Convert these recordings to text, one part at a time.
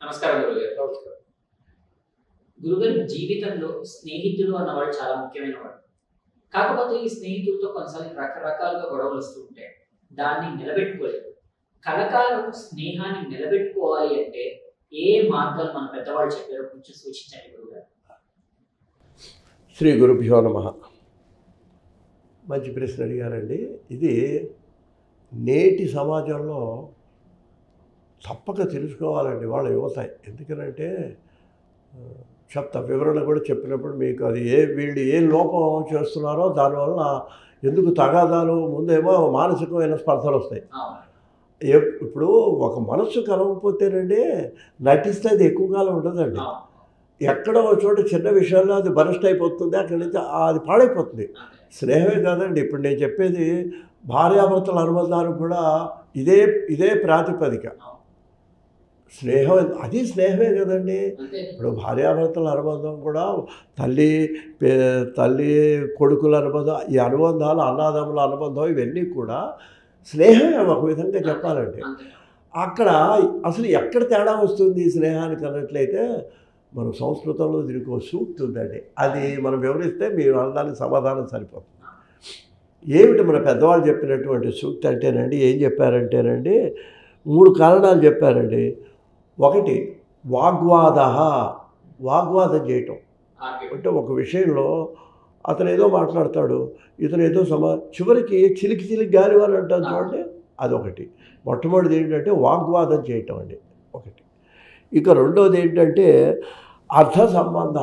నమస్కారం గురుగారు నమస్కారం గురుగారు జీవితంలో స్నేహితులు అన్నవాళ్ళు చాలా ముఖ్యమైన వాడు కాకపోతే ఈ స్నేహితులతో కొన్నిసార్లు రకరకాలుగా గొడవలు వస్తూ ఉంటాయి దాన్ని నిలబెట్టుకోలేదు కలకాలం స్నేహాన్ని నిలబెట్టుకోవాలి అంటే ఏ మార్గాలు మన పెద్దవాళ్ళు చెప్పారో కొంచెం సూచించండి గురుగారు శ్రీ గురుభ్యో నమ మంచి ప్రశ్న అడిగారండి ఇది నేటి సమాజంలో తప్పక తెలుసుకోవాలండి వాళ్ళ యువత ఎందుకనంటే ఆ, చెప్తా వివరణ కూడా చెప్పినప్పుడు మీకు అది ఏ వీళ్ళు ఏ లోపం చేస్తున్నారో దానివల్ల ఎందుకు తగాదాలు ముందేమో మానసికమైన స్పర్ధలు వస్తాయి అవును. ఎప్- ఇప్పుడు ఒక మనస్సు కలవకపోతేనండి నటిస్తే అది ఎక్కువ కాలం ఉండదండి అవును. ఎక్కడో ఒక చోట చిన్న విషయాల్లో అది బరస్ట్ అయిపోతుంది అక్కడి నుంచి ఆ- అది పాడైపోతుంది అంతే. స్నేహమే కాదండి ఇప్పుడు నేను చెప్పేది భార్యాభర్తల అనుబంధాలు కూడా ఇదే ఇదే ప్రాతిపదిక అవును. స్నేహం అది స్నేహమే కదండి అంతే ఇప్పుడు భార్యాభర్తల అనుబంధం కూడా తల్లి పే- తల్లి కొడుకుల అనుబంధం ఈ అనుబంధాలు అన్నదమ్ముల అనుబంధం ఇవన్నీ కూడా స్నేహమే ఒక విధంగా చెప్పాలంటే అంతే. అక్కడ అసలు ఎక్కడ తేడా వస్తుంది ఈ స్నేహానికి అన్నట్లయితే మన సంస్కృతంలో దీనికి ఒక సూక్తి ఉందండి అది మనం వివరిస్తే మీరు అనడానికి సమాధానం సరిపోతుంది ఏమిటి మన పెద్దవాళ్ళు చెప్పినటువంటి సూక్తి అంటేనండి ఏం చెప్పారంటేనండి మూడు కారణాలు చెప్పారండి ఒకటి వాగ్వాద వాగ్వాదం చేయటం ఆర్గ్యూ. అంటే ఒక విషయంలో అతను ఏదో మాట్లాడతాడు ఇతను ఏదో సమా చివరికి చిలికి చిలికి గాలి అని అంటాను చూడండి అదొకటి మొట్టమొదటిది ఏంటంటే వాగ్వాదం చేయటం అండి ఒకటి ఇక రెండోది ఏంటంటే అర్థ సంబంధ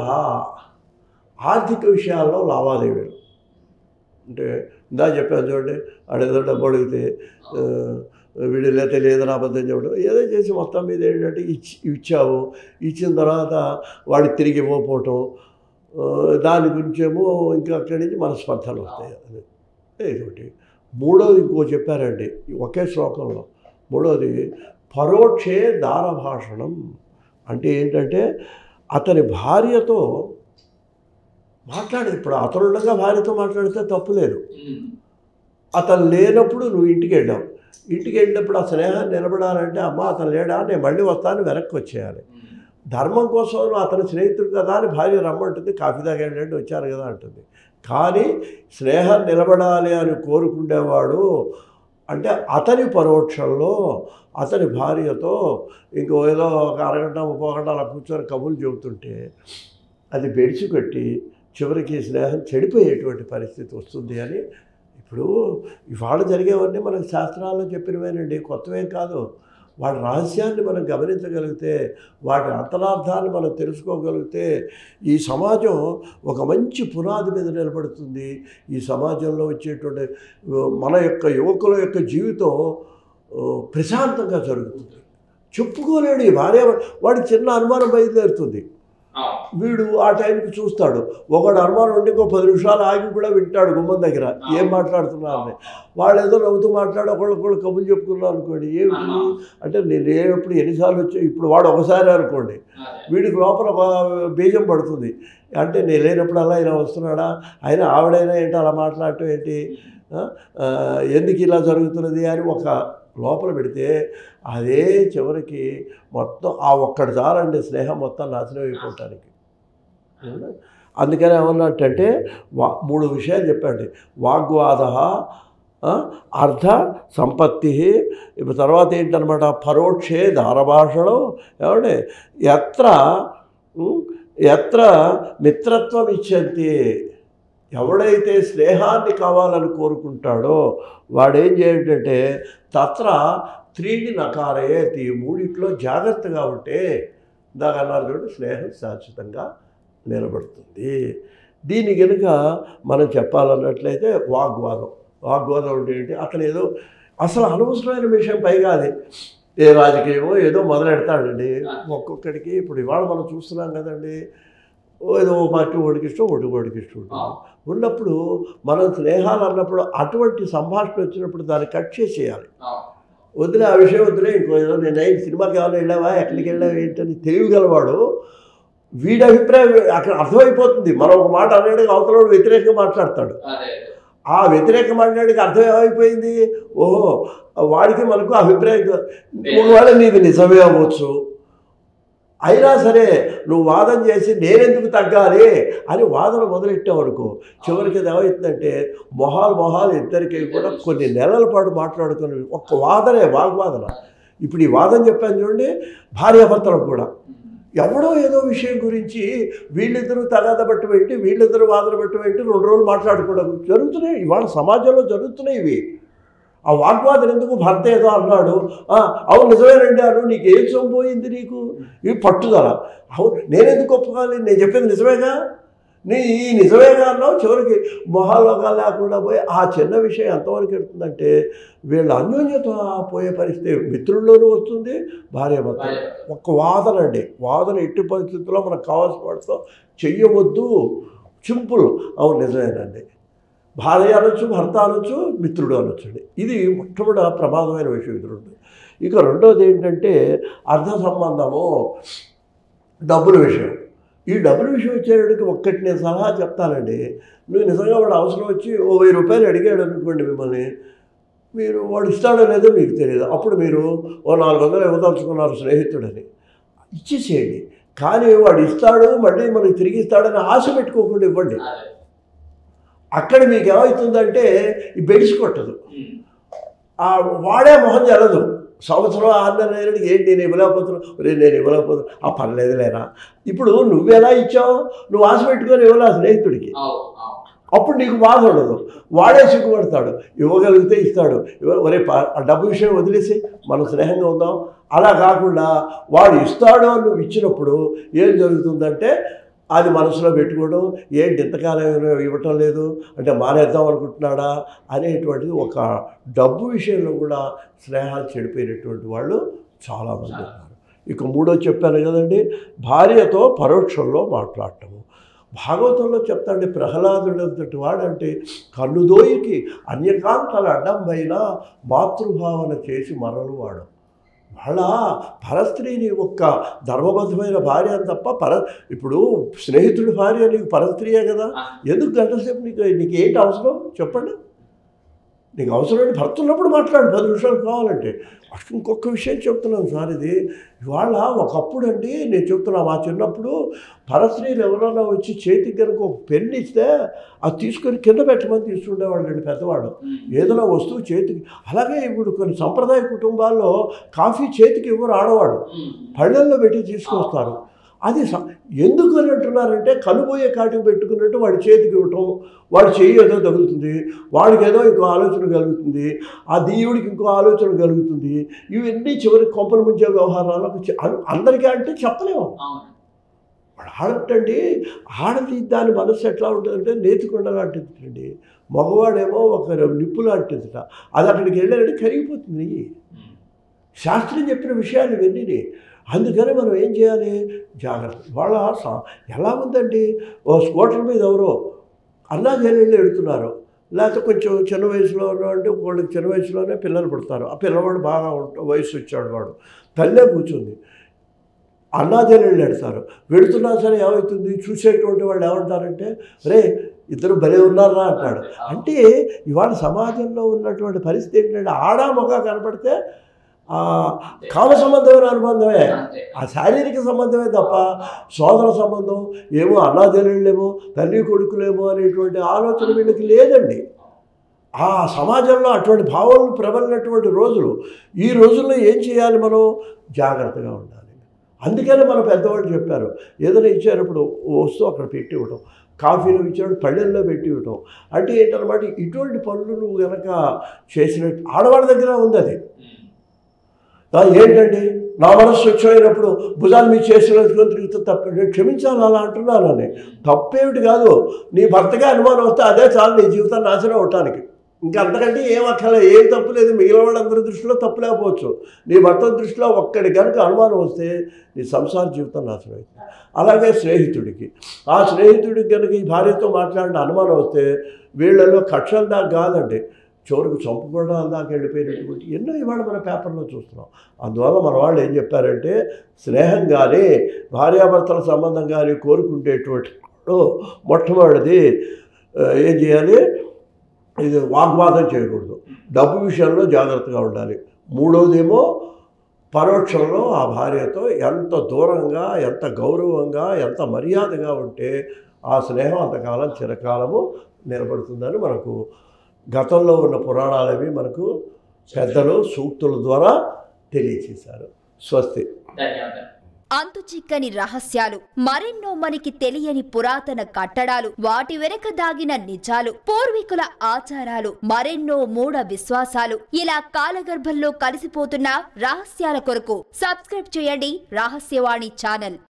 ఆర్థిక విషయాల్లో లావాదేవీలు అంటే ఇందా చెప్పాను చూడండి ఆడేదో డబ్బు అడిగితే ఆ, వీడు లేకపోతే లేదని అబద్ధం చెప్పడం ఏదో చేసి మొత్తం మీద ఏంటంటే ఇచ్చి ఇచ్చావు ఇచ్చిన తర్వాత వాడికి తిరిగి ఇవ్వకపోవటం ఆ, దాని గురించేమో ఇంకా అక్కడి నుంచి మన స్పర్ధలు వస్తాయి అది ఇదొకటి మూడోది ఇంకో చెప్పారండి ఈ ఒకే శ్లోకంలో మూడోది పరోక్షే దారభాషణం అంటే ఏంటంటే అతని భార్యతో మాట్లాడే ఇప్పుడు అతనుండగా భార్యతో మాట్లాడితే తప్పు లేదు ఉమ్. అతను లేనప్పుడు నువ్వు ఇంటికి వెళ్ళావు ఇంటికి వెళ్ళినప్పుడు ఆ స్నేహాన్ని నిలబడాలంటే అమ్మ అతను లేడా నేను మళ్ళీ వస్తాను వెనక్కి వచ్చేయాలి ఉమ్. ధర్మం కోసం నువ్వు అతని స్నేహితుడు కదా అని భార్య రమ్మంటుంది కాఫీ తాగండి వచ్చారు కదా అంటుంది కానీ స్నేహం నిలబడాలి అని కోరుకునేవాడు అంటే అతని పరోక్షంలో అతని భార్యతో ఇంకో ఏదో ఒక అరగంట ముప్పై గంట అలా కూర్చొని కబుర్లు చెబుతుంటే అది బెడిచిపెట్టి చివరికి స్నేహం చెడిపోయేటువంటి పరిస్థితి వస్తుంది అని ఇప్పుడు ఇవాళ జరిగేవన్నీ మనకు శాస్త్రాల్లో చెప్పినవేనండి కొత్తవేం కాదు వాటి రహస్యాన్ని మనం గమనించగలిగితే వాటి అంతరార్థాన్ని మనం తెలుసుకోగలిగితే ఈ సమాజం ఒక మంచి పునాది మీద నిలబడుతుంది ఈ సమాజంలో వచ్చేటువంటి ఆ, మన యొక్క యువకుల యొక్క జీవితం ఆ, ప్రశాంతంగా జరుగుతుంది చెప్పుకోలేడు ఈ భార్య వాడికి చిన్న అనుమానం బయలుదేరుతుంది అవును. వీడు ఆ టైంకి చూస్తాడు ఒకడు అనుమానం ఉండి ఇంకో పది నిమిషాలు ఆగి కూడా వింటాడు గుమ్మం దగ్గర ఏం మాట్లాడుతున్నారని వాళ్ళు ఏదో నవ్వుతూ మాట్లాడి ఒకళ్ళొకళ్ళు కబుర్లు చెప్పుకున్నారు అనుకోండి ఏమిటి అంటే నేను ఎప్పుడు ఎన్నిసార్లు వచ్చా ఇప్పుడు వాడు ఒకసారి అనుకోండి అదే. వీడికి లోపల ఒక బీజం పడుతుంది అంటే నేను లేనప్పుడు అలా ఇలా వస్తున్నాడా అయినా ఆవిడైనా ఏంటి అలా మాట్లాడటం ఏంటి ఆ? ఆ, ఎందుకు ఇలా జరుగుతున్నది అని ఒక లోపల పెడితే అదే చివరికి మొత్తం ఆ ఒక్కటి చాలండి స్నేహం మొత్తం నాశనం అయిపోవటానికి అవునా? అందుకని ఏమన్నట్టంటే వా మూడు విషయాలు చెప్పండి వాగ్వాద ఆ, అర్థ సంపత్తి ఇప్పుడు తర్వాత ఏంటనమాట పరోక్షే దారభాషణం ఏమండి ఎత్ర ఉం, ఎత్ర మిత్రత్వం ఇచ్చంతి ఎవడైతే స్నేహాన్ని కావాలని కోరుకుంటాడో వాడేం చేయడంటే తత్ర త్రీని నకారయేతి ఈ మూడిట్లో జాగ్రత్తగా ఉంటే ఇందాక అన్నారు చూడండి స్నేహం శాశ్వతంగా నిలబడుతుంది దీని కనుక మనం చెప్పాలన్నట్లయితే వాగ్వాదం వాగ్వాదం అంటే ఏంటి అతను ఏదో అసలు అనవసరమైన విషయం పైగా అది ఏ రాజకీయమో ఏదో మొదలెడతాడండి ఒక్కొక్కడికి ఇప్పుడు ఇవాళ మనం చూస్తున్నాం కదండి ఓ ఏదో ఓ పార్టీ ఓడికి ఇష్టం ఓడి ఓడికి ఇష్టం ఉంటుంది ఉన్నప్పుడు మనం స్నేహాలు అన్నప్పుడు అటువంటి సంభాషణ వచ్చినప్పుడు దాన్ని కట్ చేసేయాలి అవును. వదిలే ఆ విషయం వదిలే ఇంకో ఏదో నేను నైట్ సినిమాకి ఏమైనా వెళ్ళావా ఎక్కడికి వెళ్ళావా ఏంటని తెలియగలవాడు వీడి అభిప్రాయం అక్కడ అర్థమైపోతుంది మనం ఒక మాట అనేది అవతల వ్యతిరేకంగా మాట్లాడతాడు అదే. ఆ వ్యతిరేక మాట్లాడికి అర్థం ఏమైపోయింది ఓహో వాడికి మనకు అభిప్రాయం ఒకవేళ నీది నిజమే అవ్వచ్చు అయినా సరే నువ్వు వాదన చేసి నేనెందుకు తగ్గాలి అని వాదన మొదలెట్టావనుకో చివరికి అది ఏమవుతుందంటే మొహాలు మొహాలు ఇద్దరికి కూడా కొన్ని నెలల పాటు మాట్లాడుకుని ఒక్క వాదనే వాగ్వాదన ఇప్పుడు ఈ వాదన చెప్పాను చూడండి భార్యాభర్తలకు కూడా ఎవడో ఏదో విషయం గురించి వీళ్ళిద్దరూ తగాద బట్టి పెట్టి వీళ్ళిద్దరూ వాదన బట్టి పెట్టి రెండు రోజులు మాట్లాడుకోవడం జరుగుతున్నాయి ఇవాళ సమాజంలో జరుగుతున్నాయి ఇవి ఆ వాగ్వాదం ఎందుకు భర్త ఏదో అన్నాడు "ఆ, అవును నిజమేనండి అను నీకు ఏం సొంపోయింది నీకు ఇవి పట్టుదల అవును నేనెందుకు ఒప్పుకోవాలి నేను చెప్పేది నిజమేగా నీ ఈ నిజమేగా అన్నావు చివరికి మొహాలుగా లేకుండా పోయి ఆ చిన్న విషయం ఎంతవరకు ఎడుతుందంటే వీళ్ళ అన్యోన్యత పోయే పరిస్థితి మిత్రుల్లోనూ వస్తుంది భార్య భర్త ఒక్క వాదన అండి వాదన ఎట్టి పరిస్థితుల్లో మనకు కావాల్సిన వాటితో చెయ్యవద్దు సింపుల్ అవును నిజమేనండి భార్య అనొచ్చు భర్త అనొచ్చు మిత్రుడు అనొచ్చండి ఇది మొట్టమొదటి ప్రమాదమైన విషయం ఇది రెండు ఇక రెండోది ఏంటంటే అర్ధ సంబంధము డబ్బుల విషయం ఈ డబ్బుల విషయం వచ్చేటికి ఒక్కటి నేను సలహా చెప్తానండి నువ్వు నిజంగా వాడు అవసరం వచ్చి ఓ వెయ్యి రూపాయలు అడిగాడు అనుకోండి మిమ్మల్ని మీరు వాడు ఇస్తాడో లేదో మీకు తెలియదు అప్పుడు మీరు ఓ నాలుగు వందలు ఇవ్వదలుచుకున్నారు స్నేహితుడని ఇచ్చేసేయండి కానీ వాడు ఇస్తాడు మళ్ళీ మనకి తిరిగి ఇస్తాడని ఆశ పెట్టుకోకుండా ఇవ్వండి అక్కడ మీకు ఏమవుతుందంటే ఈ బెడిసి కొట్టదు ఆ వాడే మొహం జరగదు సంవత్సరం ఆరు నెలలు అయినట్టు ఏంటి నేను ఇవ్వలేకపోతున్నాను రే నేను ఇవ్వలేకపోతున్నా ఆ పర్లేదు లేరా ఇప్పుడు నువ్వెలా ఇచ్చావు నువ్వు ఆశ పెట్టుకొని ఇవ్వలే ఆ స్నేహితుడికి అప్పుడు నీకు బాధ ఉండదు వాడే సిగ్గుపడతాడు ఇవ్వగలిగితే ఇస్తాడు ఇవ్వ- ఒరే పా- ఆ డబ్బు విషయం వదిలేసి మనం స్నేహంగా ఉందాం అలా కాకుండా వాడు ఇస్తాడు అని నువ్వు ఇచ్చినప్పుడు ఏం జరుగుతుందంటే అది మనసులో పెట్టుకోవడం ఏంటి ఇంతకాలం ఇవ్వటం లేదు అంటే మానేద్దాం అనుకుంటున్నాడా అనేటువంటిది ఒక డబ్బు విషయంలో కూడా స్నేహాలు చెడిపోయినటువంటి వాళ్ళు చాలామంది ఉన్నారు ఇక మూడో చెప్పాను కదండి భార్యతో పరోక్షంలో మాట్లాడటము భాగవతంలో చెప్తాండి ప్రహ్లాదుడంతటి వాడంటే కన్నుదోయికి అన్యకాంతల అడ్డంపైన మాతృభావన చేసి మరలు వాడు వాళ్ళ పరస్త్రీని ఒక్క ధర్మబద్ధమైన భార్య అని తప్ప పర ఇప్పుడు స్నేహితుడి భార్య నీకు పరస్త్రీయే కదా ఎందుకు గంట సేపు నీకు నీకు ఏంటి అవసరం చెప్పండి నీకు అవసరమైన భర్త ఉన్నప్పుడు మాట్లాడు పది నిమిషాలు కావాలంటే అసలు ఇంకొక విషయం చెప్తున్నాను సార్ ఇది ఇవాళ ఒకప్పుడు అండి నేను చెప్తున్నా మా చిన్నప్పుడు పరస్త్రీలు ఎవరైనా వచ్చి చేతికి కనుక ఒక పెన్ను ఇస్తే అది తీసుకొని కింద పెట్టమని తీసుకుండేవాళ్ళండి పెద్దవాళ్ళు ఏదైనా వస్తువు చేతికి అలాగే ఇప్పుడు కొన్ని సంప్రదాయ కుటుంబాల్లో కాఫీ చేతికి ఇవ్వరు ఆడవాళ్ళు పళ్ళల్లో పెట్టి తీసుకొస్తారు అది స- ఎందుకు అని అంటున్నారంటే కనుబోయే కాటికి పెట్టుకున్నట్టు వాడి చేతికి ఇవ్వటం వాడి చెయ్యి ఏదో తగులుతుంది వాడికి ఏదో ఇంకో ఆలోచన కలుగుతుంది ఆ దీవుడికి ఇంకో ఆలోచన కలుగుతుంది ఇవన్నీ చివరికి కొంపల ముంచే వ్యవహారాలకు చె- అన్- అందరికీ అంటే చెప్పలేము వాడు ఆడటండి ఆడది దాని మనసు ఎట్లా ఉంటుందంటే నేతికొండ లాంటిది మగవాడేమో ఒక నిప్పు లాంటిదిట అది అక్కడికి వెళ్ళారంటే కరిగిపోతుంది శాస్త్రం చెప్పిన విషయాలు ఇవన్నీ అందుకని మనం ఏం చేయాలి జాగ్రత్త వాళ్ళ స- ఎలా ఉందండి ఓ స్కూటర్ మీద ఎవరో అన్నా చెల్లెళ్ళు ఎడుతున్నారు లేకపోతే కొంచెం చిన్న వయసులో ఉన్న అంటే వాళ్ళకి చిన్న వయసులోనే పిల్లలు పుడతారు ఆ పిల్లవాడు బాగా ఉంట- వయసు వచ్చాడు వాడు తల్లే కూర్చుంది అన్నా చెల్లెళ్ళు ఎడతారు వెడుతున్నా సరే ఏమవుతుంది చూసేటువంటి వాళ్ళు ఏమంటారంటే రే ఇద్దరు భలే ఉన్నారా అంటాడు అంటే ఇవాళ సమాజంలో ఉన్నటువంటి పరిస్థితి ఏంటంటే ఆడ మొగ కనపడితే ఆ, కామ సంబంధమైన అనుబంధమే ఆ శారీరక సంబంధమే తప్ప సోదర సంబంధం ఏమో అన్నాజనులేమో తల్లి కొడుకులేమో అనేటువంటి ఆలోచన వీళ్ళకి లేదండి ఆ సమాజంలో అటువంటి భావాలు ప్రబలినటువంటి రోజులు ఈ రోజుల్లో ఏం చేయాలి మనం జాగ్రత్తగా ఉండాలి అందుకనే మన పెద్దవాళ్ళు చెప్పారు ఏదైనా ఇచ్చేటప్పుడు ఓ వస్తువు అక్కడ పెట్టి ఇవ్వటం కాఫీలో ఇచ్చేటప్పుడు పళ్ళెల్లో పెట్టి ఇవ్వటం అంటే ఏంటన్నమాట ఇటువంటి పనులు నువ్వు కనుక చేసినట్టు ఆడవాళ్ళ దగ్గర ఉంది అది ఆ, ఏంటండి నా మనసు స్వచ్ఛమైనప్పుడు భుజాలు మీ చేసినట్టుకొని తిరుగుతూ తప్ప నేను క్షమించాలి అలా అంటున్నానని తప్పేమిటి కాదు నీ భర్తగా అనుమానం వస్తే అదే చాలు నీ జీవితాన్ని నాశనం అవటానికి ఇంకా అంతకంటే ఏం అక్కర్లే ఏం తప్పు లేదు మిగిలిన వాళ్ళందరి దృష్టిలో తప్పు లేకపోవచ్చు నీ భర్త దృష్టిలో ఒక్కడి కనుక అనుమానం వస్తే నీ సంసార జీవితం నాశనం అవుతుంది అలాగే స్నేహితుడికి ఆ స్నేహితుడికి కనుక ఈ భార్యతో మాట్లాడిన అనుమానం వస్తే వీళ్ళలో కక్షల దాకా కాదండి చివరికి చంపుకోవడం దాకా వెళ్ళిపోయినటువంటి ఎన్నో ఇవాళ మన పేపర్లో చూస్తున్నాం అందువల్ల మన వాళ్ళు ఏం చెప్పారంటే స్నేహం కానీ భార్యాభర్తల సంబంధం కానీ కోరుకుంటేటువంటి వాడు మొట్టమొదటిది ఆ, ఏం చేయాలి ఇది వాగ్వాదం చేయకూడదు డబ్బు విషయంలో జాగ్రత్తగా ఉండాలి మూడవదేమో పరోక్షంలో ఆ భార్యతో ఎంత దూరంగా ఎంత గౌరవంగా ఎంత మర్యాదగా ఉంటే ఆ స్నేహం అంతకాలం చిరకాలము నిలబడుతుందని మనకు గతంలో ఉన్న పురాణాలవి మనకు పెద్దలు సూక్తుల ద్వారా తెలియచేశారు స్వస్తి ధన్యవాదాలు అంతు చిక్కని రహస్యాలు మరెన్నో మనకి తెలియని పురాతన కట్టడాలు వాటి వెనక దాగిన నిజాలు పూర్వీకుల ఆచారాలు మరెన్నో మూఢ విశ్వాసాలు ఇలా కాలగర్భంలో కలిసిపోతున్న రహస్యాల కొరకు సబ్స్క్రైబ్ చేయండి రహస్యవాణి ఛానల్